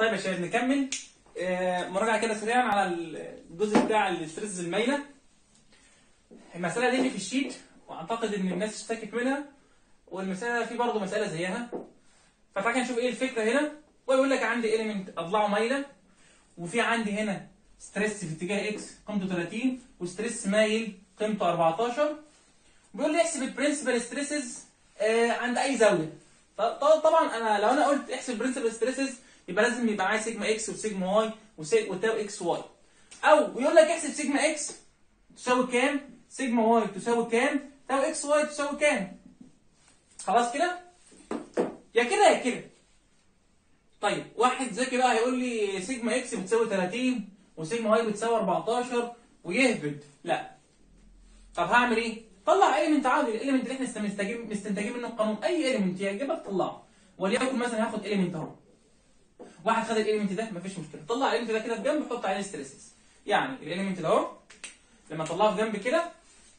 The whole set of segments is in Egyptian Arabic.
طيب يا شباب نكمل آه، مراجعه كده سريعا على الجزء بتاع الاسترس المايله المساله دي اللي في الشيت واعتقد ان الناس اشتكت منها والمساله في برضه مساله زيها فتعالى نشوف ايه الفكره هنا ويقول لك عندي اليمنت اضلاعه مايله وفي عندي هنا ستريس في اتجاه اكس قيمته 30 وستريس مايل قيمته 14 بيقول لي احسب البرنسبل ستريسز عند اي زاويه ط- ط- طبعا انا لو انا قلت احسب البرنسبل ستريسز يبقى لازم يبقى معايا سيجما اكس وسيجما واي وسي- وتاو اكس واي او يقول لك احسب سيجما اكس تساوي كام سيجما واي تساوي كام تاو اكس واي تساوي كام خلاص كده يا كده يا كده طيب واحد ذكي بقى هيقول لي سيجما اكس بتساوي 30 وسيجما واي بتساوي 14 ويهبد لا طب هعمل ايه؟ طلع اليمنت عادي الاليمنت اللي احنا مستنتجين مستنتجين منه القانون اي اليمنت يعجبك طلعه وليكن مثلا هاخد اليمنت اهو واحد خد الاليمنت ده مفيش مشكله طلع الاليمنت ده كده في جنب حط عليه ستريسز يعني الاليمنت ده اهو لما اطلعه في جنب كده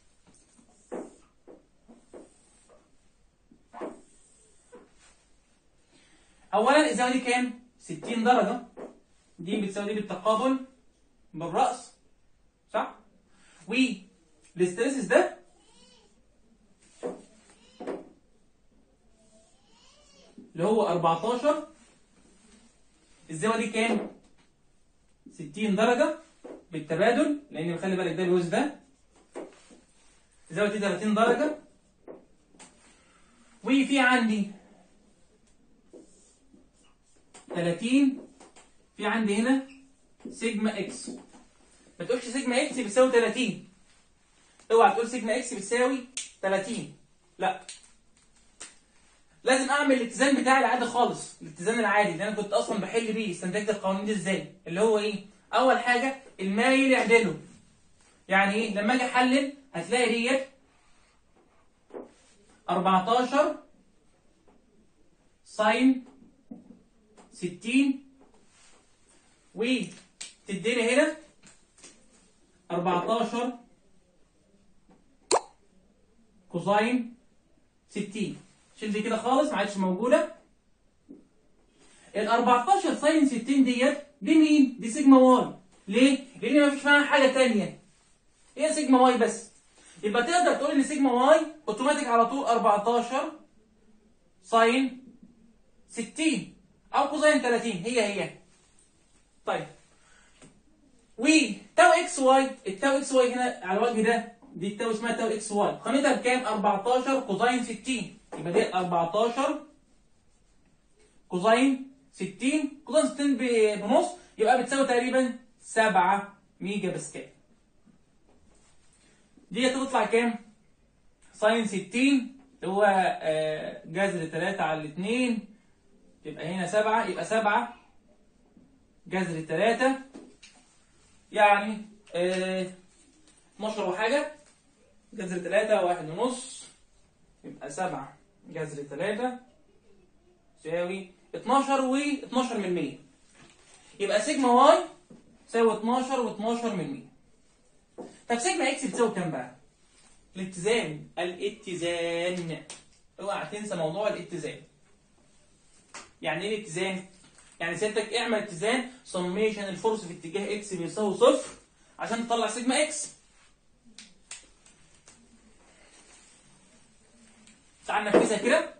اولا الزاويه دي كام 60 درجه دي بتساوي دي بالتقابل بالراس صح والاستريسز ده اللي هو 14 الزاويه دي كام 60 درجه بالتبادل لان خلي بالك ده بيوز ده الزاويه دي 30 درجه وفي عندي 30 في عندي هنا سيجما اكس ما تقولش سيجما اكس بتساوي 30 اوعى تقول سيجما اكس بتساوي 30 لا لازم اعمل الاتزان بتاعي العادي خالص الاتزان العادي اللي انا كنت اصلا بحل بيه استنتجت القوانين دي ازاي اللي هو ايه اول حاجه المايل يعدله يعني ايه لما اجي احلل هتلاقي ديت 14 ساين 60 وتديني هنا 14 كوزاين 60 شيل دي كده خالص ما عادش موجوده ال 14 ساين 60 ديت دي مين؟ دي سيجما واي ليه؟ لان ما فيش معاها حاجه ثانيه هي سيجما واي بس يبقى تقدر تقول ان سيجما واي اوتوماتيك على طول 14 ساين 60 او كوزين 30 هي هي طيب وتاو اكس واي التاو اكس واي هنا على الوجه ده دي التاو اسمها تاو اكس واي قيمتها بكام 14 كوزين 60 يبقى دي 14 كوزين 60 كوزين 60 ب- بنص يبقى بتساوي تقريبا 7 ميجا باسكال دي هتطلع كام ساين 60 اللي هو آه، جذر 3 على 2 يبقى هنا 7 يبقى 7 جذر 3 يعني آه 12 وحاجة جذر 3 واحد ونص يبقى 7 جذر 3 تساوي 12 و 12 من 100 يبقى سيجما واي تساوي 12 و12 من 100 طب سيجما اكس بتساوي كام بقى؟ الاتزان الاتزان اوعى تنسى موضوع الاتزان يعني ايه الاتزان؟ يعني سيادتك اعمل اتزان سميشن الفورس في اتجاه اكس بيساوي صفر عشان تطلع سيجما اكس تعال نفذها كده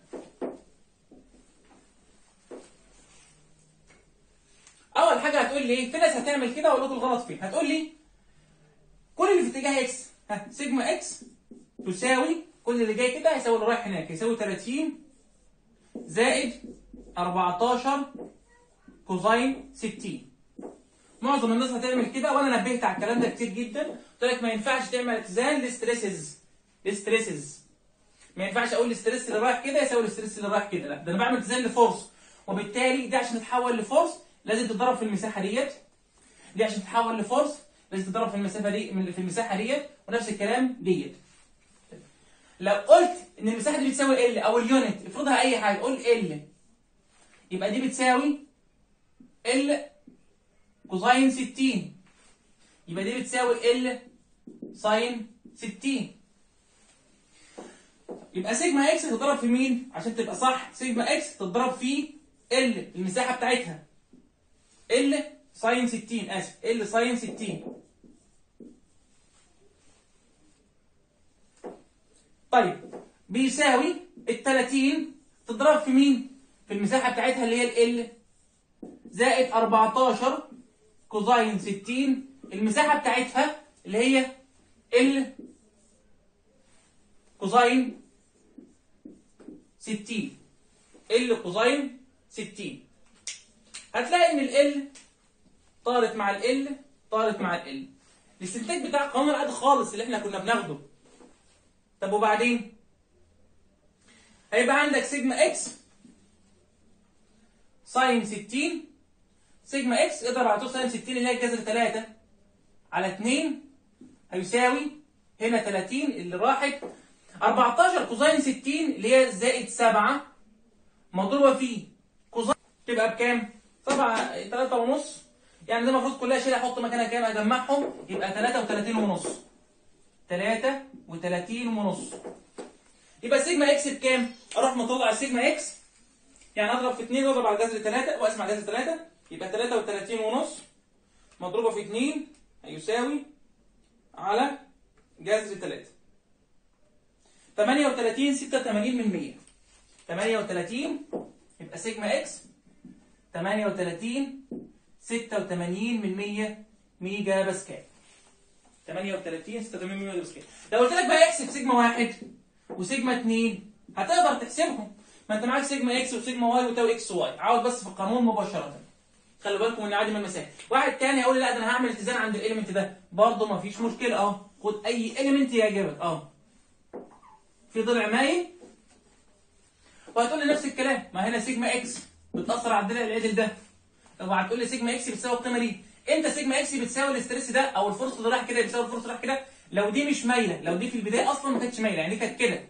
اول حاجه هتقول لي ايه في ناس هتعمل كده واقول لكم الغلط فين هتقول لي كل اللي في اتجاه اكس ها سيجما اكس تساوي كل اللي جاي كده هيساوي اللي رايح هناك يساوي 30 زائد 14 كوزين 60 معظم الناس هتعمل كده وانا نبهت على الكلام ده كتير جدا قلت لك ما ينفعش تعمل اتزان لستريسز لستريسز ما ينفعش اقول الاستريس اللي رايح كده يساوي الاستريس اللي رايح كده لا ده انا بعمل اتزان لفورس وبالتالي دي عشان تتحول لفورس لازم تتضرب في المساحه ديت دي عشان تتحول لفورس لازم تتضرب في المسافه دي من- في المساحه ديت ونفس الكلام ديت لو قلت ان المساحه دي بتساوي ال او اليونت افرضها اي حاجه قول ال يبقى دي بتساوي ال كوزين 60 يبقى دي بتساوي ال ساين 60 يبقى سيجما اكس تضرب في مين عشان تبقى صح سيجما اكس تضرب في ال المساحه بتاعتها ال ساين 60 اسف ال ساين 60 طيب بيساوي ال 30 تضرب في مين؟ في المساحه بتاعتها اللي هي ال زائد 14 كوزاين 60 المساحه بتاعتها اللي هي ال كوزاين 60 ال كوزاين 60 هتلاقي ان ال طارت مع ال طارت مع ال الاستنتاج بتاع القانون العادي خالص اللي احنا كنا بناخده طب وبعدين هيبقى عندك سيجما اكس ساين 60 سيجما اكس اضرب على طول ساين 60 اللي هي الجذر 3 على 2 هيساوي هنا 30 اللي راحت 14 كوزين 60 اللي هي زائد 7 مضروبه في كوزين تبقى بكام؟ طبعا 3 ونص يعني ده المفروض كلها شيء احط مكانها كام اجمعهم يبقى 33 ونص 33 ونص يبقى سيجما اكس بكام؟ اروح مطلع السيجما اكس يعني اضرب في 2 واضرب على جذر 3 واقسم على جذر 3 يبقى 33 ونص مضروبه في 2 هيساوي على جذر 3 38 86 من 100 38 يبقى سيجما اكس 38 86 من 100 ميجا باسكال 38 86 من 100 ميجا باسكال لو قلت لك بقى احسب سيجما واحد وسيجما 2 هتقدر تحسبهم ما انت معاك سيجما اكس وسيجما واي وتاو اكس واي عاود بس في القانون مباشره خلي بالكم ان عادي من المسائل واحد تاني هيقول لي لا ده انا هعمل اتزان عند الاليمنت ده برضه ما فيش مشكله اهو خد اي اليمنت يعجبك اهو في ضلع مايل وهتقول لي نفس الكلام ما هنا سيجما اكس بتاثر على الضلع العدل ده طب هتقول لي سيجما اكس بتساوي القيمه دي امتى سيجما اكس بتساوي الاستريس ده او الفرصه اللي رايح كده بتساوي الفرصه اللي رايح كده لو دي مش مايله لو دي في البدايه اصلا ما كانتش مايله يعني دي كانت كده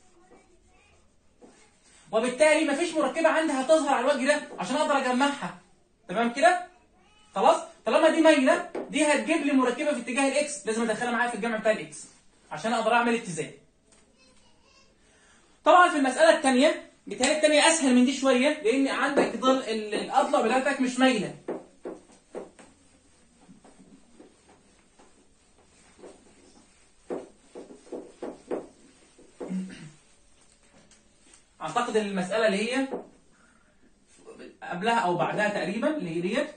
وبالتالي مفيش مركبه عندي هتظهر على الوجه ده عشان اقدر اجمعها تمام كده خلاص طالما دي مايله دي هتجيب لي مركبه في اتجاه الاكس لازم ادخلها معايا في الجمع بتاع الاكس عشان اقدر اعمل اتزان طبعا في المساله الثانيه بتهيألي الثانيه اسهل من دي شويه لان عندك ضل ال- الاضلع بتاعتك مش مايله اعتقد ان المساله اللي هي قبلها او بعدها تقريبا اللي هي ديت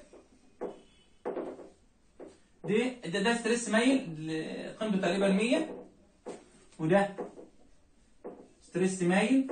دي ده ده ستريس مايل قيمته تقريبا 100 وده ستريس مايل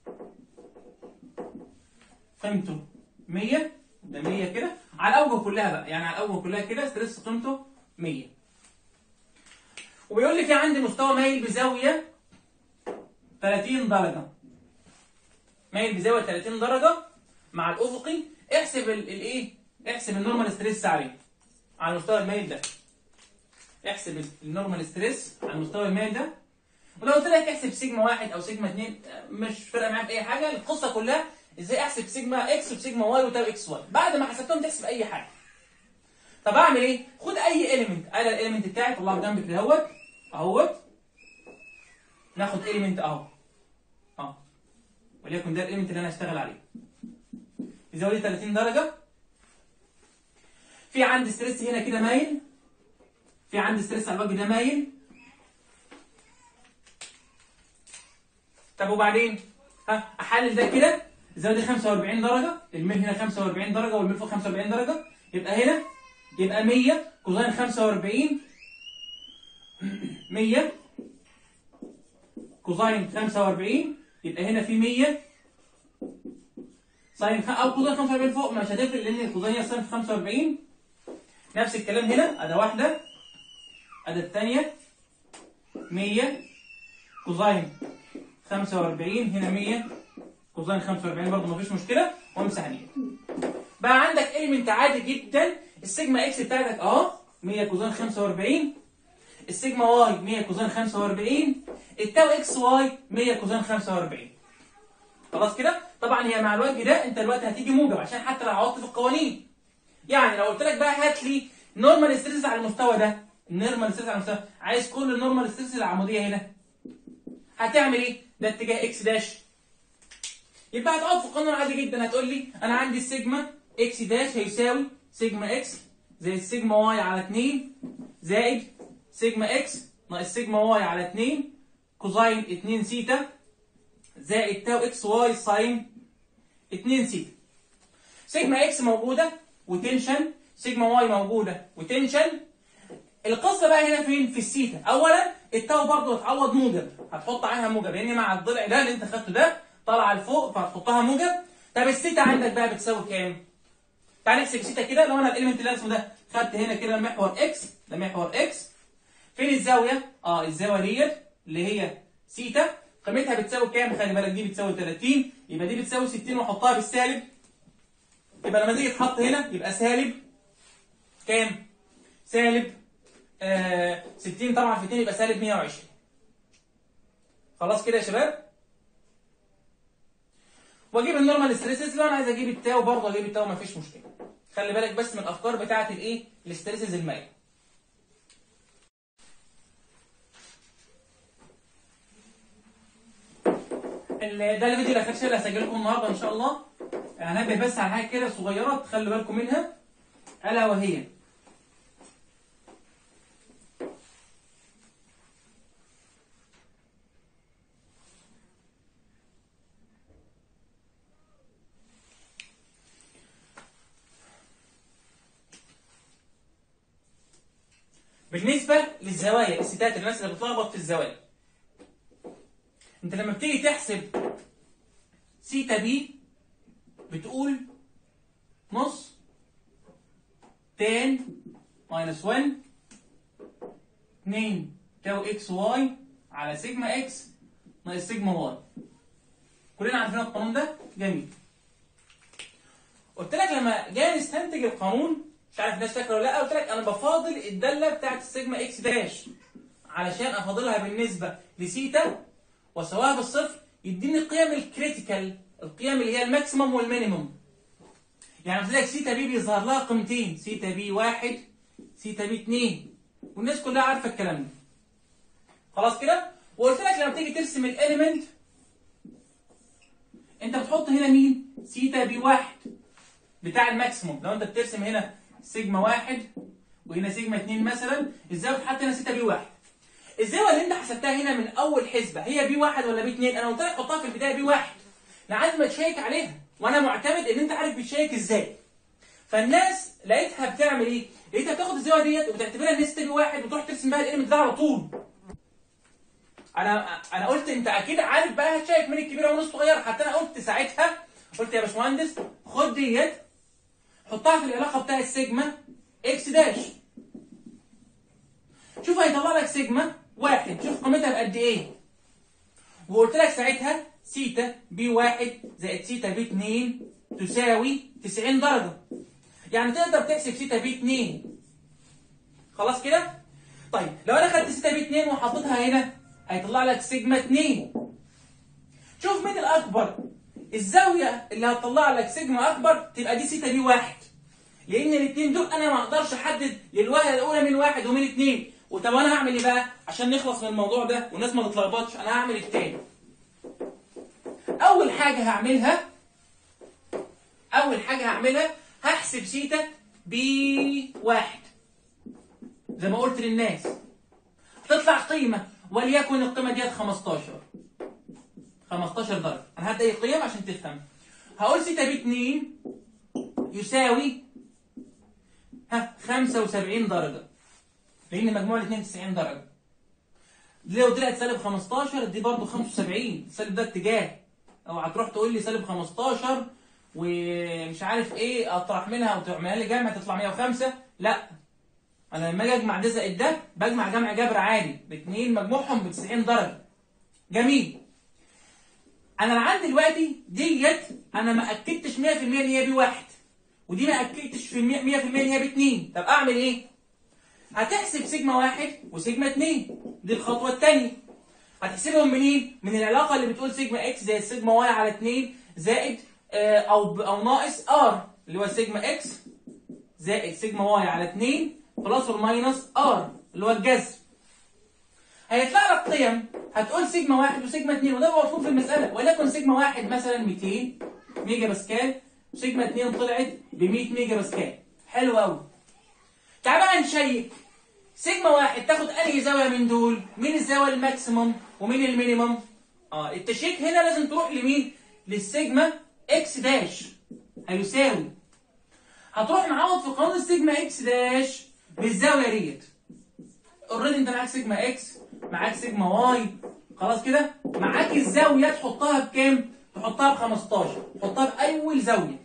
قيمته 100 ده 100 كده على الاوجه كلها بقى يعني على الاوجه كلها كده ستريس قيمته 100 وبيقول لي في عندي مستوى مايل بزاويه 30 درجه مايل بزاويه 30 درجه مع الافقي احسب ال- الايه احسب النورمال ستريس عليه على مستوى المايل ده احسب ال- النورمال ستريس على مستوى المايل ده ولو قلت لك احسب سيجما واحد او سيجما اتنين مش فارقه معايا في اي حاجه القصه كلها ازاي احسب سيجما اكس وسيجما واي وتاو اكس واي بعد ما حسبتهم تحسب اي حاجه طب اعمل ايه خد اي اليمنت انا الاليمنت بتاعي طلعه جنبك كده اهوت اهوت ناخد اليمنت اهو اهو وليكن ده الاليمنت اللي انا هشتغل عليه بزاويه 30 درجه في عندي ستريس هنا كده مايل في عندي ستريس على الوجه ده مايل طب وبعدين ها احلل ده كده الزاويه دي 45 درجه الميل هنا 45 درجه والميل فوق 45 درجه يبقى هنا يبقى 100 كوزين 45 100 كوزين 45 يبقى هنا في 100 ساين خ... او كوزين 45 فوق مش هتفرق لان الكوزين ساين 45 نفس الكلام هنا اداه واحده اداه الثانيه 100 كوزين 45 هنا 100 كوزين 45 برضه مفيش مشكله وامسح دي بقى عندك اليمنت عادي جدا السيجما اكس بتاعتك اهو 100 كوزين 45 السيجما واي 100 كوزين 45 التاو اكس واي 100 كوزين 45 خلاص كده طبعا هي مع الوجه ده انت دلوقتي هتيجي موجب عشان حتى لو عوضت في القوانين يعني لو قلت لك بقى هات لي نورمال ستريس على المستوى ده النورمال ستريس على المستوى عايز كل النورمال ستريس العموديه هنا هتعمل ايه ده اتجاه اكس داش يبقى هتقعد في القانون عادي جدا هتقول لي انا عندي السيجما اكس داش هيساوي سيجما اكس زائد سيجما واي على 2 زائد سيجما اكس ناقص سيجما واي على 2 كوزين 2 سيتا زائد تاو اكس واي ساين 2 سيتا سيجما اكس موجوده وتنشن سيجما واي موجوده وتنشن القصه بقى هنا فين في السيتا اولا التاو برضه هتعوض موجب هتحط عنها موجب لان مع الضلع ده اللي انت خدته ده طالعه لفوق فهتحطها موجب طب السيتا عندك بقى بتساوي كام تعال نحسب السيتا كده لو انا الاليمنت اللي اسمه ده خدت هنا كده محور اكس ده محور اكس فين الزاويه اه الزاويه ديت اللي هي سيتا قيمتها بتساوي كام خلي بالك دي بتساوي 30 يبقى دي بتساوي 60 واحطها بالسالب يبقى لما تيجي تحط هنا يبقى سالب كام سالب آه 60 طبعا في 2 يبقى سالب 120 خلاص كده يا شباب واجيب النورمال ستريسز لو انا عايز اجيب التاو برضه اجيب التاو مفيش مشكله خلي بالك بس من الافكار بتاعه الايه الاستريسز المائيه ال- ده الفيديو الاخير اللي هسجله لكم النهارده ان شاء الله هنبه بس على حاجه كده صغيره تخلوا بالكم منها الا وهي بالنسبة للزوايا الستات الناس اللي بتلخبط في الزوايا انت لما بتيجي تحسب سيتا بي بتقول نص تان ماينس 1 2 تاو اكس واي على سيجما اكس ناقص سيجما واي كلنا عارفين القانون ده جميل قلت لك لما جاي نستنتج القانون مش عارف الناس فاكره ولا لا قلت لك انا بفاضل الداله بتاعت السيجما اكس داش علشان افاضلها بالنسبه لسيتا واسواها بالصفر يديني القيم الكريتيكال القيم اللي هي الماكسيمم والمينيمم يعني قلت لك سيتا بي بيظهر لها قيمتين سيتا بي واحد سيتا بي اتنين والناس كلها عارفه الكلام ده خلاص كده وقلت لك لما تيجي ترسم الاليمنت انت بتحط هنا مين سيتا بي واحد بتاع الماكسيموم لو انت بترسم هنا سيجما واحد وهنا سيجما اتنين مثلا الزاويه بتحط هنا سيتا بي واحد الزاويه اللي انت حسبتها هنا من اول حسبه هي بي واحد ولا بي اتنين انا قلت لك حطها في البدايه بي واحد لعند ما تشيك عليها وانا معتمد ان انت عارف بتشيك ازاي فالناس لقيتها بتعمل ايه؟ لقيتها بتاخد الزاويه ديت وبتعتبرها ان سيتا بي واحد وتروح ترسم بها الاليمنت ده على طول انا انا قلت انت اكيد عارف بقى هتشيك من الكبيره ومن الصغيره حتى انا قلت ساعتها قلت يا باشمهندس خد ديت حطها في العلاقه بتاع السيجما اكس داش شوف هيطلع لك سيجما واحد شوف قيمتها بقد ايه وقلت لك ساعتها سيتا بي واحد زائد سيتا بي اتنين تساوي 90 درجة يعني تقدر تحسب سيتا بي اتنين خلاص كده؟ طيب لو انا خدت سيتا بي اتنين وحطيتها هنا هيطلع لك سيجما اتنين شوف مين الأكبر الزاوية اللي هتطلع لك سيجما أكبر تبقى دي سيتا بي واحد لأن الاثنين دول أنا ما أقدرش أحدد للوهلة الأولى من واحد ومن اثنين وطب أنا هعمل إيه بقى عشان نخلص من الموضوع ده والناس ما تتلخبطش أنا هعمل التاني أول حاجة هعملها أول حاجة هعملها هحسب سيتا بي واحد زي ما قلت للناس تطلع قيمة وليكن القيمة ديت 15 15 درجة أنا هبدأ القيم عشان تفهم هقول سيتا بي 2 يساوي ها 75 درجة لأن مجموع الاثنين 90 درجة لو طلعت سالب 15 دي برضه 75 السالب ده اتجاه اوعى تروح تقول لي سالب 15 ومش عارف ايه اطرح منها وتعملها لي جمع تطلع 105 لا انا لما اجي اجمع ده زائد ده بجمع جمع جبر عادي الاثنين مجموعهم ب 90 درجه جميل انا عندي دلوقتي ديت انا ما اكدتش 100% ان هي بي واحد ودي ما اكدتش في 100% ان هي بي 2 طب اعمل ايه هتحسب سيجما واحد وسيجما 2 دي الخطوه الثانيه هتحسبهم منين من العلاقه اللي بتقول سيجما اكس زائد سيجما واي على 2 زائد آه، او او ناقص ار اللي هو سيجما اكس زائد سيجما واي على 2 بلس والماينس ار اللي هو الجذر هيطلع لك قيم هتقول سيجما واحد وسيجما 2 وده مطلوب في المساله وليكن سيجما واحد مثلا 200 ميجا باسكال وسيجما 2 طلعت ب 100 ميجا باسكال حلو قوي تعال بقى نشيك سيجما واحد تاخد انهي زاويه من دول مين الزاويه الماكسيمم ومين المينيمم اه التشيك هنا لازم تروح لمين للسيجما اكس داش هيساوي هتروح معوض في قانون السيجما اكس داش بالزاويه ديت اوريدي انت معاك سيجما اكس معاك سيجما واي خلاص كده معاك الزاويه تحطها بكام تحطها ب 15 تحطها باول زاويه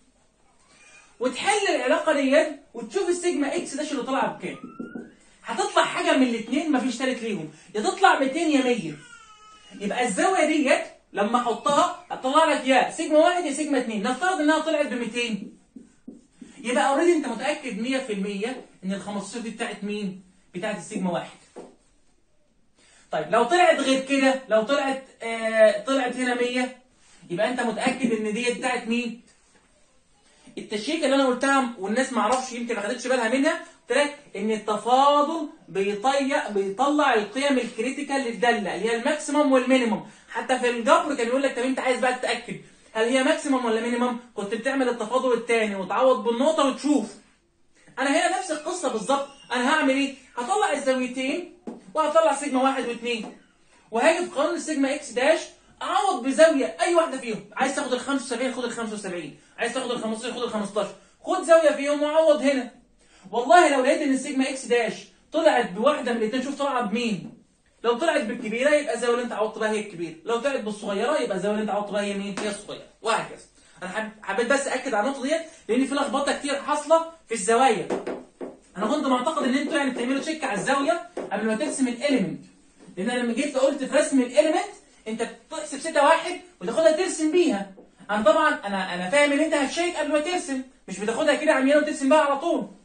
وتحل العلاقه ديت وتشوف السيجما اكس داش اللي طالعه بكام هتطلع حاجه من الاثنين مفيش ثالث ليهم يا تطلع 200 يا 100 يبقى الزاويه ديت لما احطها هتطلع لك يا سيجما واحد يا سيجما اثنين نفترض انها طلعت ب 200 يبقى اوريدي انت متاكد 100% ان ال 15 دي بتاعت مين؟ بتاعت السيجما واحد. طيب لو طلعت غير كده لو طلعت آه طلعت هنا 100 يبقى انت متاكد ان دي بتاعت مين؟ التشيك اللي انا قلتها والناس ما اعرفش يمكن ما خدتش بالها منها قلت لك ان التفاضل بيطيق بيطلع القيم الكريتيكال للداله اللي هي الماكسيمم والمينيمم حتى في الجبر كان يقول لك طب انت عايز بقى تتاكد هل هي ماكسيمم ولا مينيمم كنت بتعمل التفاضل الثاني وتعوض بالنقطه وتشوف انا هنا نفس القصه بالظبط انا هعمل ايه هطلع الزاويتين وهطلع سيجما واحد واثنين وهاجي في قانون السيجما اكس داش اعوض بزاويه اي واحده فيهم عايز تاخد ال 75 خد ال 75 عايز تاخد ال 15 خد ال 15 خد زاويه فيهم وعوض هنا والله لو لقيت ان السيجما اكس داش طلعت بواحده من الاثنين شوف طالعه بمين لو طلعت بالكبيره يبقى الزاويه اللي انت عوضت بها هي الكبيره لو طلعت بالصغيره يبقى الزاويه اللي انت عوضت بها هي مين هي الصغيره وهكذا انا حب- حبيت بس اكد على النقطه ديت لان في لخبطه كتير حاصله في الزوايا انا كنت معتقد ان انتوا يعني بتعملوا تشيك على الزاويه قبل ما ترسم الاليمنت لان انا لما جيت قلت في رسم الاليمنت انت بتحسب ستة واحد وتاخدها ترسم بيها انا طبعا انا انا فاهم ان انت هتشيك قبل ما ترسم مش بتاخدها كده عميانه وترسم بيها على طول